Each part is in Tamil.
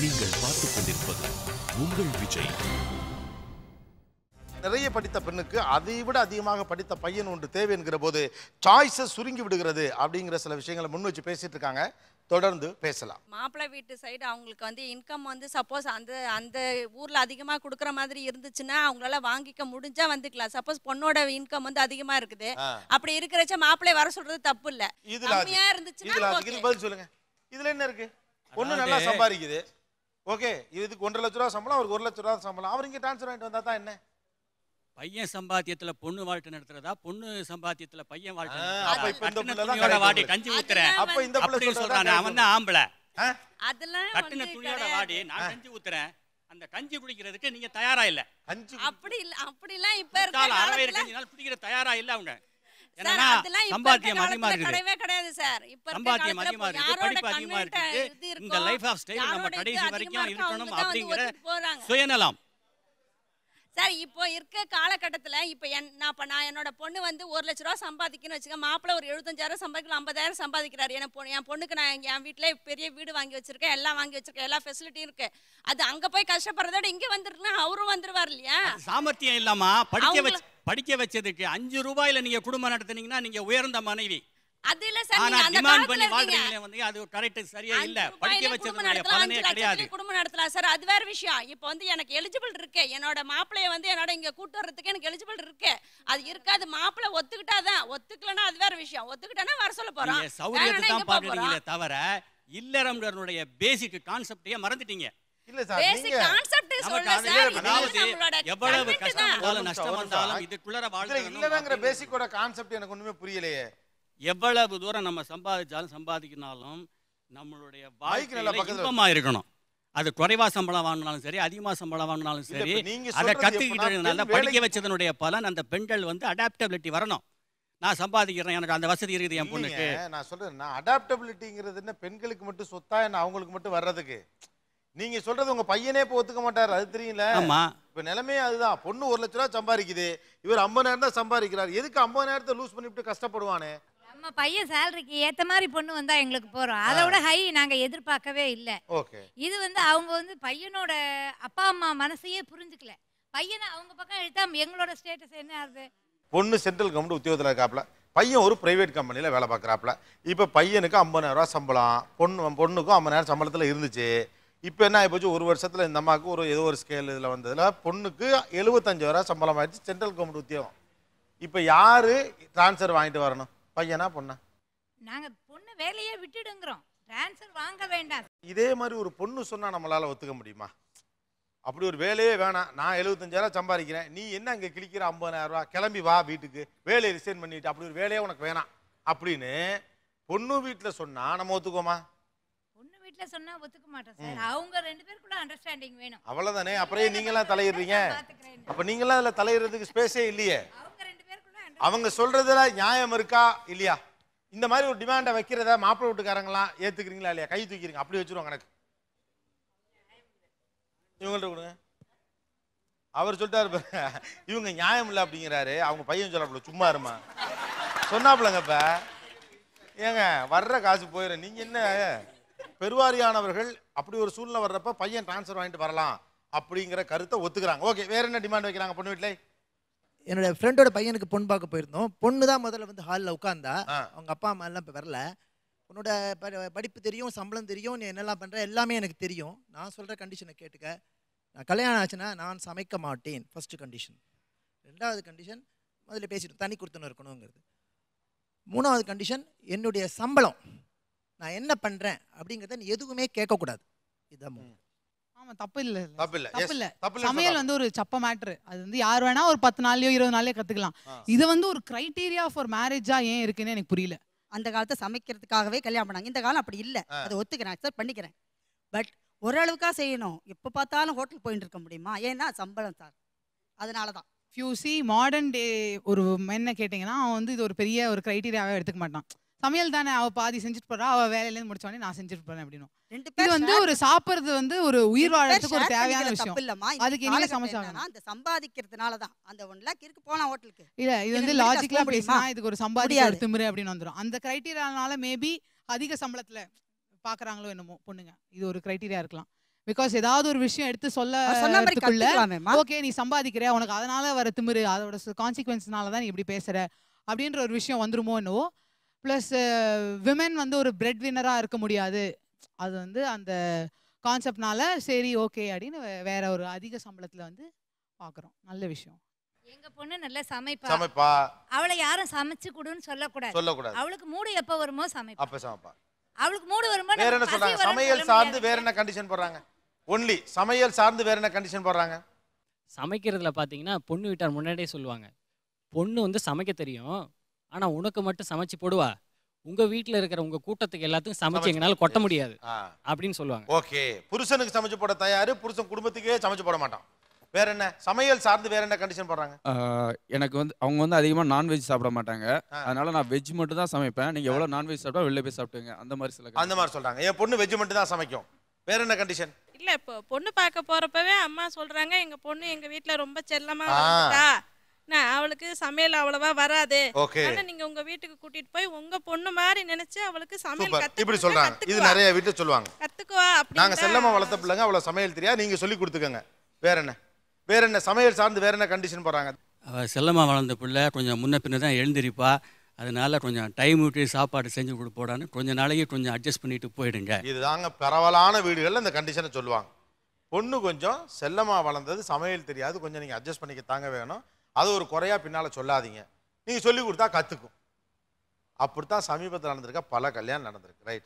நீங்கள் பார்த்துக் கொண்டிருப்பது உங்கள் விஜய் நிறைய படித்த பெண்ணுக்கு அதை விட அதிகமாக படித்த பையன் ஒன்று தேவை என்கிற போது சாய்ஸை சுருங்கி விடுகிறது அப்படிங்கிற சில விஷயங்களை முன் வச்சு பேசிட்டு இருக்காங்க தொடர்ந்து பேசலாம் மாப்பிள்ளை வீட்டு சைடு அவங்களுக்கு வந்து இன்கம் வந்து சப்போஸ் அந்த அந்த ஊர்ல அதிகமா கொடுக்குற மாதிரி இருந்துச்சுன்னா அவங்களால வாங்கிக்க முடிஞ்சா வந்துக்கலாம் சப்போஸ் பொண்ணோட இன்கம் வந்து அதிகமா இருக்குது ஆ. அப்படி இருக்கிறச்ச மாப்பிள்ளை வர சொல்றது தப்பு இல்ல இதுல கம்மியா அது- இருந்துச்சுன்னா இதுல okay. அதுக்கு இது பதில் சொல்லுங்க இதுல என்ன இருக்கு பொண்ணு நல்லா அதாவது- சம்பாதிக்குது ஓகே இதுக்கு ஒன்றரை லட்ச ரூபா சம்பளம் அவருக்கு ஒரு லட்ச ரூபா சம்பளம் அவர் இங்க ட்ரான்ஸ்ஃபர் வாங்கிட்டு வந்தா தான் என்ன பையன் சம்பாத்தியத்துல பொண்ணு வாழ்க்கை நடத்துறதா பொண்ணு சம்பாத்தியத்துல பையன் வாழ்க்கை ஆ, நடத்துறதா? அப்ப இப்ப இந்த கட்டுன பிள்ளை தான் துணியோட correct வாடி உங்களுக்கு. கஞ்சி ஊத்துறேன் அதெல்லாம் அப்ப இந்த பிள்ளை அப்படின்னு சொல்றதா சொல்றானே அவன் தான் ஆம்பளை ஆ? அதெல்லாம் கட்டுன வந்து துணியோட கிடையாது. வாடி நான் கஞ்சி ஊத்துறேன் அந்த கஞ்சி குடிக்கிறதுக்கு நீங்க தயாரா இல்ல அஞ்சு அப்படி இல்ல அப்படிலாம் இப்ப இருக்க கால அறவை காலத்துல கஞ்சி நாள் குடிக்கிற தயாரா இல்ல அவங்க சார் என்னன்னா அதெல்லாம் இப்ப சம்பாத்தியம் இருக்க அதிகமா காலத்துல இருக்குது கிடையவே கிடையாது சார் இப்ப இருக்க சம்பாத்தியம் காலத்துல அதிகமா இருக்கு யாரோட படிப்பு அதிகமா convent இருக்கு இது இந்த இருக்கோ, லைஃப் ஆஃப் ஸ்டைல் நம்ம யாரோட இது கடைசி அதிகமா வரைக்கும் இருக்கோ, அவங்க இருக்கணும் தான் வந்து அப்படிங்கிற ஒத்துட்டு போறாங்க சுயநலம் சார் இப்போ இருக்க காலகட்டத்தில் இப்போ என் நான் இப்போ நான் என்னோட பொண்ணு வந்து ஒரு லட்ச ரூபா சம்பாதிக்கணும்னு வச்சுக்க மாப்பிள்ளை ஒரு எழுபத்தஞ்சாயிரம் சம்பாதிக்கலாம் ஐம்பதாயிரம் சம்பாதிக்கிறாரு என் பொண்ணு என் பொண்ணுக்கு நான் என் வீட்டிலே பெரிய வீடு வாங்கி வச்சிருக்கேன் எல்லாம் வாங்கி வச்சிருக்கேன் எல்லா ஃபெசிலிட்டியும் இருக்கு அது அங்கே போய் கஷ்டப்படுறதோட இங்கே வந்துருக்குன்னா அவரும் வந்துருவார் இல்லையா அது சாமர்த்தியம் இல்லாமா படிக்க அவங்கள- வச்சு படிக்க வச்சதுக்கு அஞ்சு ரூபாயில நீங்க குடும்பம் நடத்துனீங்கன்னா நீங்க உயர்ந்த மனைவி அது இல்ல சார் ஆனா நீங்க அந்த டிமாண்ட் காலத்துல பண்ணி இருக்கீங்க வாழ்றீங்களே வந்து அது கரெக்ட் சரியா இல்ல அஞ்சு படிக்க ரூபாயிலே வச்சதுடைய குடும்பம் நடத்தலாம், பலனே அஞ்சு கிடையாது லட்சத்துலயே குடும்பம் நடத்தலாம் சார் அது வேற விஷயம் இப்போ வந்து எனக்கு எலிஜிபிள் இருக்கு என்னோட மாப்பிளைய வந்து என்னோட இங்க கூட்டு வர்றதுக்கு எனக்கு எலிஜிபிள் இருக்கு அது இருக்காது மாப்பிள்ளை ஒத்துக்கிட்டாதான் ஒத்துக்கலன்னா அது வேற விஷயம் ஒத்துக்கிட்டானா வர சொல்ல போறோம் நீங்க சௌரியத்தை வேணும்னா தான் இங்க போக பாக்குறீங்களே தவிர இல்லறம்ன்றனுடைய பேசிக் கான்செப்டையே மறந்துட்டீங்க இல்ல சார் பேசிக் நீங்க கான்செப்ட் நமக்கு சொல்ல அது சார் இது அதாவது நம்மளோட எவ்வளவு content கஷ்டம் தான். வந்தாலும் ஒரு நஷ்டம் நிமிஷம், வந்தாலும் ஒரு இதுக்குள்ளர இதுல இல்லைங்கிற வாழ்க்கை பேசிக்கோட கான்செப்ட் எனக்கு ஒண்ணுமே புரியலையே எவ்வளவு தூரம் நம்ம சம்பாதிச்சாலும் சம்பாதிக்கினாலும் நம்மளுடைய மைக் நல்லா வாழ்க்கையில பக்கத்துல இன்பமா இருக்கணும் அது குறைவா சம்பளம் வாங்கினாலும் சரி அதிகமா சம்பளம் வாங்கினாலும் இல்ல, சரி இப்ப நீங்க அதை சொல்றது கத்துக்கிட்டு எப்படின்னா, நல்லா பெண் படிக்க வேலைக்கு வச்சதனுடைய பலன் அந்த பெண்கள் வந்து அடாப்டபிலிட்டி வரணும் நான் சம்பாதிக்கிறேன் எனக்கு அந்த வசதி இருக்குது என் பொண்ணுக்கு இல்லைங்க, நான் சொல்றேன் நான் அடாப்டபிலிட்டிங்கிறது என்ன பெண்களுக்கு மட்டும் சொத்தா என்ன அவங்களுக்கு மட்டும் வர்றதுக்கு நீங்க சொல்றது உங்க பையனே இப்போ ஒத்துக்க மாட்டாரு அது தெரியல ஆமா இப்ப நிலைமையே அதுதான் பொண்ணு ஒரு லட்ச ரூபா சம்பாதிக்குது இவர் ஐம்பதாயிரம் தான் சம்பாதிக்கிறார் எதுக்கு ஐம்பதாயிரத்தை லூஸ் பண்ணிவிட்டு கஷ்டப்படுவானே நம்ம பையன் சேலரிக்கு ஏத்த மாதிரி பொண்ணு வந்தா எங்களுக்கு போறோம் அதை விட ஹை நாங்க எதிர்பார்க்கவே இல்லை ஓகே இது வந்து அவங்க வந்து பையனோட அப்பா அம்மா மனசையே புரிஞ்சுக்கல பையனை அவங்க பக்கம் இழுத்தா எங்களோட ஸ்டேட்டஸ் என்ன ஆகுது பொண்ணு சென்ட்ரல் கவர்மெண்ட் உத்தியோகத்தில் இருக்காப்புல பையன் ஒரு பிரைவேட் கம்பெனியில் வேலை பார்க்குறாப்புல இப்போ பையனுக்கு 50000 ரூபா சம்பளம் பொண்ணு பொண்ணுக்கும் 50000 சம்பளத்தில் இருந்துச்சு இப்போ என்ன ஆகிப்போச்சு ஒரு வருஷத்தில் இந்த அம்மாவுக்கு ஒரு ஏதோ ஒரு ஸ்கேல் இதில் வந்ததில் பொண்ணுக்கு 75000 ரூபா சம்பளம் ஆயிடுச்சு சென்ட்ரல் கவர்மெண்ட் உத்தியோகம் இப்போ யார் ட்ரான்ஸ்ஃபர் வாங்கிட்டு வரணும் பையனா பொண்ணா நாங்க பொண்ணு வேலையே விட்டுடுங்கிறோம் ட்ரான்ஸ்ஃபர் வாங்க வேண்டாம் இதே மாதிரி ஒரு பொண்ணு சொன்னால் நம்மளால் ஒத்துக்க முடியுமா அப்படி ஒரு வேலையே வேணாம் நான் 75000 சம்பாதிக்கிறேன் நீ என்ன இங்கே கிழிக்கிற 50000 ரூபா கிளம்பி வா வீட்டுக்கு வேலையை ரிசைன் பண்ணிட்டு அப்படி ஒரு வேலையே உனக்கு வேணாம் அப்படின்னு பொண்ணு வீட்டில் சொன்னால் நம்ம ஒத்துக்கோமா பொண்ணு வீட்டுல சொன்னா ஒத்துக்க மாட்டோம் சார் அவங்க ரெண்டு பேருக்குள்ள அண்டர்ஸ்டாண்டிங் வேணும் அவ்வளோதானே அப்புறம் ஏன் நீங்களாம் தலையிடுறீங்க பாத்துக்கிறேன் அப்போ நீங்களாம் அதில் தலையிடுறதுக்கு ஸ்பேஸே இல்லையே அவங்க ரெண்டு பேருக்குள்ள அவங்க சொல்றதுல நியாயம் இருக்கா இல்லையா இந்த மாதிரி ஒரு டிமாண்டை வைக்கிறத மாப்பிள்ளை வீட்டுக்காரங்களாம் ஏத்துக்கிறீங்களா இல்லையா கை தூக்கிறீங்க அப்படி வச்சிருவாங்க கணக்கு இவங்கள்ட்ட கொடுங்க அவர் சொல்லிட்டாரு பாருங்க, இவங்க நியாயம் இல்லை அப்படிங்கிறாரு அவங்க பையன் சொல்லாப்புல சும்மா இருமா சொன்னாப்புலங்க இப்ப ஏங்க வர்ற காசு போயிடும் நீங்க என்ன பெருவாரியானவர்கள் அப்படி ஒரு சூழ்நிலை வர்றப்ப பையன் ட்ரான்ஸ்ஃபர் வாங்கிட்டு வரலாம் அப்படிங்கிற கருத்தை ஒத்துக்கிறாங்க ஓகே வேற என்ன டிமாண்ட் வைக்கிறாங்க பொண்ணு வீட்டில் என்னோட ஃப்ரெண்டோட பையனுக்கு பொண்ணு பார்க்க போயிருந்தோம் பொண்ணு தான் முதல்ல வந்து ஹாலில் உட்காந்தா ஆ. அவங்க அப்பா அம்மா எல்லாம் இப்போ வரல உன்னோட ப- படிப்பு தெரியும் சம்பளம் தெரியும் நீ என்னெல்லாம் பண்ணுற எல்லாமே எனக்கு தெரியும் நான் சொல்கிற கண்டிஷனை கேட்டுக்க நான் கல்யாணம் ஆச்சுன்னா நான் சமைக்க மாட்டேன் ஃபர்ஸ்ட் கண்டிஷன் ரெண்டாவது கண்டிஷன் முதல்ல பேசிட்டோம் தனி கொடுத்துன்னு இருக்கணுங்கிறது மூணாவது கண்டிஷன் என்னுடைய சம்பளம் நான் என்ன பண்ணுறேன் அப்படிங்கிறத நீ எதுவுமே கேட்கக்கூடாது இதுதான் மூணு. ஆமா தப்பு இல்ல இல்ல. தப்பு இல்ல தப்பு Yes. இல்ல தப்பு இல்ல சமையல் வந்து ஒரு சப்ப மேட்ரு அது வந்து யார் வேணா ஒரு பத்து நாள்லயோ இருபது நாள்லயோ கத்துக்கலாம் ஆ. இது வந்து ஒரு கிரைட்டீரியா ஃபார் மேரேஜா ஏன் இருக்குன்னு எனக்கு புரியல அந்த காலத்தை சமைக்கிறதுக்காகவே கல்யாணம் பண்ணாங்க இந்த காலம் அப்படி இல்லை ஆ. அதை ஒத்துக்கிறேன் அக்செப்ட் பண்ணிக்கிறேன் பட் ஓரளவுக்கா செய்யணும் எப்போ பார்த்தாலும் ஹோட்டல் போயிட்டு இருக்க முடியுமா ஏன்னா சம்பளம் சார் அதனால தான் ஃபியூ சி மாடர்ன் டே ஒரு மென்னை கேட்டிங்கன்னா அவன் வந்து இது ஒரு பெரிய ஒரு கிரைட்டீரியாவே எடுத்துக்க மாட்டான் சமையல் தானே அவ பாதி செஞ்சுட்டு போறா அவ வேலையிலேருந்து முடிச்சோடனே நான் செஞ்சுட்டு போறேன் அப்படின்னு ரெண்டு இது வந்து ஒரு சாப்பிடுறது வந்து ஒரு உயிர் வாழறதுக்கு ஒரு தேவையான தப்பு விஷயம் இல்லம்மா அதுக்கு நீங்க சமைச்சாகணும். அந்த சம்பாதிக்கிறதுனால தான் அந்த ஒன் லேக் இருக்கு போனா ஹோட்டலுக்கு இல்ல இது வந்து எனக்கு middle class லாஜிக்கலா போக முடியுமா? பேசினா இதுக்கு ஒரு சம்பாதிக்க முடியாது. ஒரு திமிரு அப்படின்னு வந்துரும் அந்த கிரைட்டீரியானால மேபி அதிக சம்பளத்துல பாக்குறாங்களோ என்னமோ பொண்ணுங்க இது ஒரு கிரைட்டீரியா இருக்கலாம் பிகாஸ் ஏதாவது ஒரு விஷயம் எடுத்து சொல்ல அவர் சொன்ன மாதிரி றதுக்குள்ள, கத்துக்கலாமேம்மா. ஓகே நீ சம்பாதிக்கிற உனக்கு அதனால வர திமிரு அதோட கான்சிக்வன்ஸ்னால தான் நீ இப்படி பேசுற அப்படின்ற ஒரு விஷயம் வந்துருமோ என்னவோ ப்ளஸ் விமன் வந்து ஒரு பிரெட் வின்னராக இருக்க முடியாது அது வந்து அந்த கான்செப்ட்னால சரி ஓகே அப்படின்னு வே- வேற ஒரு அதிக சம்பளத்தில் வந்து பார்க்குறோம் நல்ல விஷயம் எங்க பொண்ணு நல்லா சமைப்பா சமைப்பா அவளை யாரும் சமைச்சு கொடுன்னு சொல்லக்கூடாது சொல்லக்கூடாது அவளுக்கு மூடு எப்ப வருமோ சமைப்பா அப்ப சமைப்பா அவளுக்கு மூடு வருமோ வேற என்ன நமக்கு பசி சொல்றாங்க வரும்னு சமையல் சொல்ல சார்ந்து முடியாது. வேற என்ன கண்டிஷன் போடுறாங்க ஒன்லி சமையல் சார்ந்து வேற என்ன கண்டிஷன் போடுறாங்க சமைக்கிறதுல பார்த்தீங்கன்னா பொண்ணு வீட்டார் முன்னாடியே சொல்லுவாங்க பொண்ணு வந்து சமைக்க தெரியும் ஆனால் உனக்கு மட்டும் சமைச்சு போடுவா உங்கள் வீட்டில் இருக்கிற உங்கள் கூட்டத்துக்கு எல்லாத்துக்கும் சமைச்சு சமைச்சு எங்களால் கொட்ட முடியாது ஆ அப்படின்னு சொல்லுவாங்க ஓகே புருஷனுக்கு சமைச்சு போட தயாரு புருஷன் குடும்பத்துக்கே சமைச்சு போட மாட்டான் வேற என்ன சமையல் சார்ந்து வேற என்ன கண்டிஷன் போடுறாங்க ஆஹ் எனக்கு வந்து அவங்க வந்து அதிகமாக நான்வெஜ் சாப்பிட மாட்டாங்க ஆ. அதனால நான் வெஜ் மட்டும் தான் சமைப்பேன் நீங்கள் எவ்வளோ நான்வெஜ் சாப்பிட்டா வெளில போய் சாப்பிட்டுங்க அந்த மாதிரி சில அந்த மாதிரி சொல்றாங்க என் பொண்ணு வெஜ் மட்டும் தான் சமைக்கும் வேற என்ன கண்டிஷன் இல்ல இப்போ பொண்ணு பார்க்க போறப்பவே அம்மா சொல்றாங்க எங்க பொண்ணு எங்க வீட்ல ரொம்ப செல்லமா ஆ. வளர்ந்துட்டா நான் அவளுக்கு சமையல் அவ்வளவா வராது ஓகே ஆனா நீங்க உங்க வீட்டுக்கு கூட்டிட்டு போய் உங்க பொண்ணு மாதிரி நினைச்சு அவளுக்கு சமையல் சூப்பர் கத்து இப்படி கொடுத்தா சொல்றாங்க இது கத்துக்குவா. நிறைய வீட்டுல சொல்லுவாங்க கத்துக்குவா நாங்க அப்படின்னு செல்லமா வளர்த்த பிள்ளைங்க அவ்வளவு சமையல் தெரியாது நீங்க சொல்லி கொடுத்துக்கங்க வேற என்ன வேற என்ன சமையல் சார்ந்து வேற என்ன கண்டிஷன் போடுறாங்க அவள் செல்லமாக வளர்ந்த பிள்ளை கொஞ்சம் முன்ன பின்ன தான் எழுந்திருப்பா அதனால கொஞ்சம் டைம் விட்டு சாப்பாடு செஞ்சு கொடுப்போடான்னு கொஞ்ச நாளைக்கு கொஞ்சம் அட்ஜஸ்ட் பண்ணிட்டு போயிடுங்க இதுதாங்க பரவலான வீடுகள்ல இந்த கண்டிஷனை சொல்லுவாங்க பொண்ணு கொஞ்சம் செல்லமா வளர்ந்தது சமையல் தெரியாது கொஞ்சம் நீங்க அட்ஜஸ்ட் பண்ணிக்க தாங்க வேணும் அது ஒரு குறையா பின்னால சொல்லாதீங்க நீங்க சொல்லி கொடுத்தா கத்துக்கும் அப்படித்தான் சமீபத்தில் நடந்திருக்க பல கல்யாணம் நடந்திருக்கு ரைட்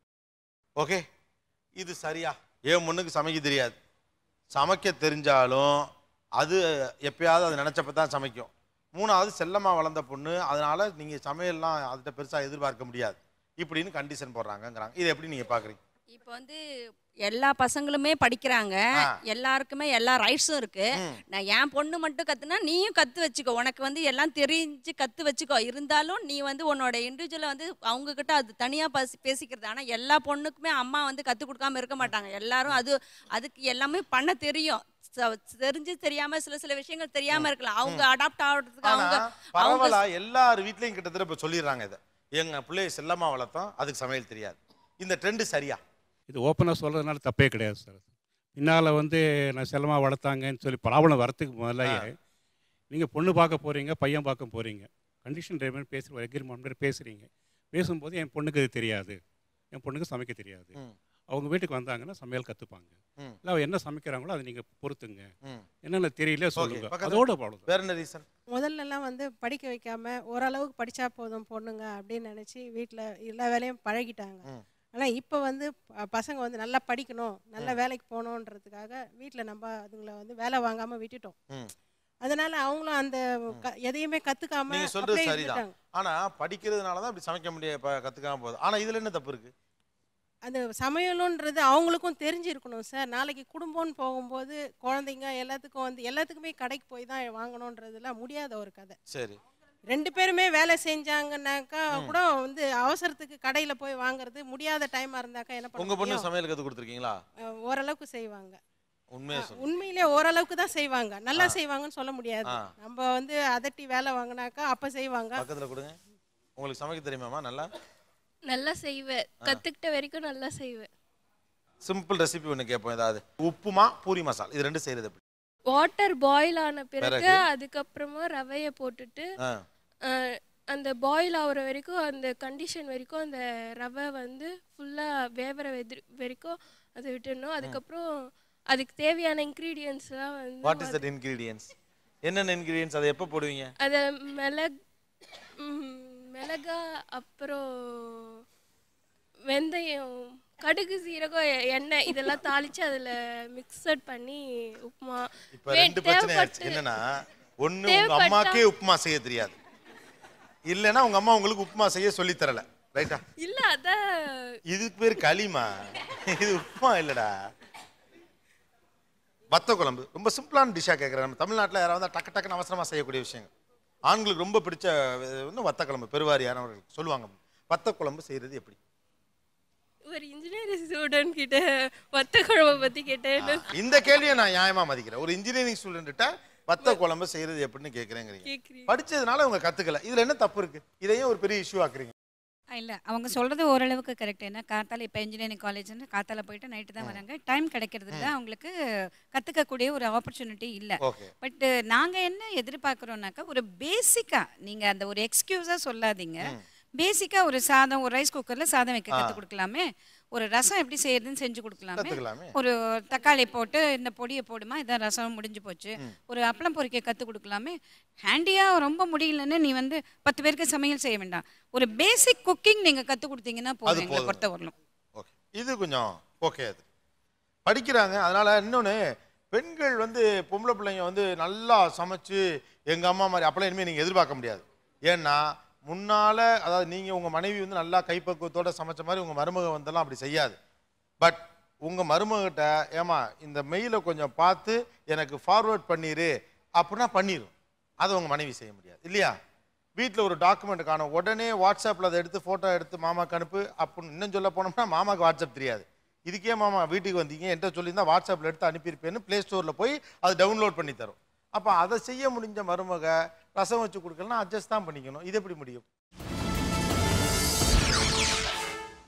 ஓகே இது சரியா என் பொண்ணுக்கு சமைக்க தெரியாது சமைக்க தெரிஞ்சாலும் அது எப்பயாவது அது நினச்சப்ப தான் சமைக்கும் மூணாவது செல்லமா வளர்ந்த பொண்ணு அதனால நீங்க சமையல்லாம் அதுகிட்ட பெருசா எதிர்பார்க்க முடியாது இப்படின்னு கண்டிஷன் போடுறாங்கங்கிறாங்க இது எப்படி நீங்க பாக்குறீங்க இப்போ வந்து எல்லா பசங்களுமே படிக்கிறாங்க ஆ. எல்லாருக்குமே எல்லா ரைட்ஸும் இருக்கு ம். நான் என் பொண்ணு மட்டும் கத்துனா நீயும் கத்து வச்சுக்கோ உனக்கு வந்து எல்லாம் தெரிஞ்சு கத்து வச்சுக்கோ இருந்தாலும் நீ வந்து உன்னோட இண்டிவிஜுவலை வந்து அவங்க கிட்ட அது தனியா பசி பேசிக்கிறது ஆனா எல்லா பொண்ணுக்குமே அம்மா வந்து கத்து கொடுக்காம இருக்க மாட்டாங்க எல்லாரும் அது அதுக்கு எல்லாமே பண்ண தெரியும் ச- தெரிஞ்சு தெரியாம சில சில விஷயங்கள் தெரியாம இருக்கலாம் அவங்க அடாப்ட் ஆகிறதுக்கு ஆனா அவங்க பரவலா எல்லார் வீட்லயும் கிட்டத்தட்ட இப்ப சொல்லிடுறாங்க இதை எங்க பிள்ளைய செல்லமா வளர்த்தோம் அதுக்கு சமையல் தெரியாது இந்த ட்ரெண்ட் சரியா இது ஓப்பனாக சொல்கிறதுனால தப்பே கிடையாது சார் பின்னால் வந்து நான் செல்லமாக வளர்த்தாங்கன்னு சொல்லி ப்ராப்ளம் வரத்துக்கு முதல்லயே நீங்கள் பொண்ணு பார்க்க போகிறீங்க பையன் பார்க்க போகிறீங்க கண்டிஷன் டைமெண்ட் பேசுகிற எக்ரிமெண்ட் பேசுகிறீங்க பேசும்போது என் பொண்ணுக்கு இது தெரியாது என் பொண்ணுக்கு சமைக்க தெரியாது ம். அவங்க வீட்டுக்கு வந்தாங்கன்னா சமையல் கற்றுப்பாங்க ம். இல்லை அவ என்ன சமைக்கிறாங்களோ அதை நீங்கள் பொறுத்துங்க ம். என்னென்ன தெரியல ஓகே சொல்லுங்க பக்கத்துல அதோட ப்ராப்ளம் வேற என்ன ரீசன் முதல்லலாம் வந்து படிக்க வைக்காம ஓரளவுக்கு படிச்சா போதும் பொண்ணுங்க அப்படின்னு நினைச்சு வீட்ல எல்லா வேலையும் பழகிட்டாங்க ம். ஆனா இப்போ வந்து ப- பசங்க வந்து நல்லா படிக்கணும் நல்ல வேலைக்கு போகணுன்றதுக்காக வீட்ல நம்ம அதுங்களை வந்து வேலை வாங்காம விட்டுட்டோம் ம். அதனால அவங்களும் அந்த க- எதையுமே கத்துக்காம நீங்க சொல்றது அப்படியே சரிதான் இருந்துட்டாங்க. ஆனா படிக்கிறதுனால தான் இப்படி சமைக்க முடிய ப- கத்துக்காம போகுது ஆனா இதுல என்ன தப்பு இருக்கு அந்த சமையலுன்றது அவங்களுக்கும் தெரிஞ்சிருக்கணும் சார் நாளைக்கு குடும்பம்னு போகும்போது குழந்தைங்க எல்லாத்துக்கும் வந்து எல்லாத்துக்குமே கடைக்கு போய் தான் வாங்கணுன்றதுலாம் முடியாத ஒரு கதை சரி ரெண்டு பேருமே வேலை செஞ்சாங்கன்னாக்கா கூட வந்து அவசரத்துக்கு கடையில போய் வாங்குறது முடியாத டைமா இருந்தாக்கா என்ன பண்ண உங்க பொண்ணு முடியும்? சமையல் கத்து கொடுத்துருக்கீங்களா அஹ் ஓரளவுக்கு செய்வாங்க உண்மையா சொல்லுங்க உண்மையிலே ஓரளவுக்கு தான் செய்வாங்க நல்லா செய்வாங்கன்னு சொல்ல முடியாது ஆ. நம்ம வந்து அதட்டி வேலை வாங்கினாக்கா அப்ப செய்வாங்க பக்கத்துல கொடுங்க உங்களுக்கு சமைக்க தெரியுமாமா நல்லா நல்லா செய்வேன் கத்துக்கிட்ட வரைக்கும் நல்லா செய்வேன் சிம்பிள் ரெசிபி ஒன்று கேட்போம் ஏதாவது உப்புமா பூரி மசால் இது ரெண்டு செய்யறது எப்படி வாட்டர் பாயில் ஆன பிறகு பிறகு? அதுக்கப்புறமா ரவையை போட்டுட்டு ஆ அஹ், அந்த பாயில் ஆகுற வரைக்கும் அந்த கண்டிஷன் வரைக்கும் அந்த ரவை வந்து ஃபுல்லாக வேவற வெதிர் வரைக்கும் அதை விட்டுடணும் அதுக்கப்புறம் அதுக்கு தேவையான இன்க்ரீடியன்ஸ்லாம் வாட் இஸ் வந்து தட் இன்கிரீடியன்ஸ் என்னென்ன இன்கிரீடியன்ஸ் அதை எப்போ போடுவீங்க அதை மிளக் ம், மிளகா அப்புறம் வெந்தயம் கடுகு சீரகம் எ- எண்ணெய் இதெல்லாம் தாளிச்சு அதில் மிக்சட் பண்ணி உப்புமா இப்போ வே- ரெண்டு பிரச்சனை ஆயிடுச்சு தேவைப்பட்டு- என்னன்னா ஒண்ணு உங்க தேவைப்பட்டா- அம்மாக்கே உப்புமா செய்ய தெரியாது இல்லைன்னா உங்க அம்மா உங்களுக்கு உப்புமா செய்ய சொல்லி தரல ரைட்டா இல்ல அதான் இதுக்கு பேர் களிமா இது உப்புமா இல்லடா வத்த குழம்பு ரொம்ப சிம்பிளான டிஷ்ஷாக கேட்குறேன் நம்ம தமிழ்நாட்டில் யாராவது டக்கு டக்குன்னு அவசரமாக செய்யக்கூடிய விஷயங்கள் ஆண்களுக்கு ரொம்ப பிடிச்ச வந்து வத்த குழம்பு பெருவாரியானவர்கள் சொல்லுவாங்க வத்த குழம்பு செய்யறது எப்படி ஒரு இன்ஜினியரிங் ஸ்டூடெண்ட் கிட்ட வத்த குழம்பை பத்தி கேட்டேன் இந்த கேள்வியை நான் நியாயமா மதிக்கிறேன் ஒரு இன்ஜினியரிங் ஸ்டூடெண்ட்ட வத்த குழம்பு செய்யறது எப்படின்னு கேட்குறேங்கிறீங்க கேக்குறீங்க படிச்சதுனால அவங்க கத்துக்கல இதுல என்ன தப்பு இருக்கு இதையும் ஒரு பெரிய இஷ்யூ ஆக்குறீங்க இல்லை அவங்க சொல்கிறது ஓரளவுக்கு கரெக்ட் ஏன்னா காத்தால இப்போ இன்ஜினியரிங் காலேஜ்னு காத்தால போயிட்டு நைட்டு தான் வராங்க டைம் கிடைக்கிறது இல்லை அவங்களுக்கு கற்றுக்கக்கூடிய ஒரு ஆப்பர்ச்சுனிட்டி இல்லை ஓகே பட் நாங்கள் என்ன எதிர்பார்க்குறோம்னாக்கா ஒரு பேசிக்காக நீங்கள் அந்த ஒரு எக்ஸ்கியூஸாக சொல்லாதீங்க பேசிக்காக ஒரு சாதம் ஒரு ரைஸ் குக்கரில் சாதம் வைக்க ஆ. கற்றுக் கொடுக்கலாமே ஒரு ரசம் எப்படி செய்யறதுன்னு செஞ்சு கொடுக்கலாமே கத்துக்கலாமே. ஒரு தக்காளி போட்டு இந்த பொடியை போடுமா இதான் ரசம் முடிஞ்சு போச்சு ஒரு அப்பளம் பொரிக்க கற்றுக் கொடுக்கலாமே ஹேண்டியாக ரொம்ப முடியலன்னு நீ வந்து பத்து பேருக்கு சமையல் செய்ய வேண்டாம் ஒரு பேசிக் குக்கிங் நீங்கள் கற்றுக் கொடுத்தீங்கன்னா அது போதும் எங்களை போதும். பொறுத்த வரணும் ஓகே இது கொஞ்சம் ஓகே அது படிக்கிறாங்க அதனால இன்னொன்று பெண்கள் வந்து பொம்பளை பிள்ளைங்க வந்து நல்லா சமைச்சு எங்கள் அம்மா மாதிரி அப்பெல்லாம் இனிமேல் நீங்கள் எதிர்பார்க்க முடியாது ஏன்னா முன்னால் அதாவது நீங்கள் உங்கள் மனைவி வந்து நல்லா கைப்பக்குவத்தோட சமைச்ச மாதிரி உங்கள் மருமக வந்தெல்லாம் அப்படி செய்யாது பட் உங்கள் மருமகிட்ட ஏமா இந்த மெயிலை கொஞ்சம் பார்த்து எனக்கு ஃபார்வர்ட் பண்ணிடு அப்படின்னா பண்ணிடும் அதை உங்கள் மனைவி செய்ய முடியாது இல்லையா வீட்டில் ஒரு டாக்குமெண்ட் காணும் உடனே வாட்ஸ்அப்பில் அதை எடுத்து ஃபோட்டோ எடுத்து மாமாக்கு அனுப்பு அப்படின்னு இன்னும் சொல்ல போனோம்னா மாமாக்கு வாட்ஸ்அப் தெரியாது இதுக்கே மாமா வீட்டுக்கு வந்தீங்க என்கிட்ட சொல்லியிருந்தா வாட்ஸ்அப்பில் எடுத்து அனுப்பியிருப்பேன்னு ப்ளே ஸ்டோரில் போய் அதை டவுன்லோட் பண்ணி தரும் அப்போ அதை செய்ய முடிஞ்ச மருமக ரசம் வச்சு கொடுக்கலன்னா அட்ஜஸ்ட் தான் பண்ணிக்கணும் இது எப்படி முடியும்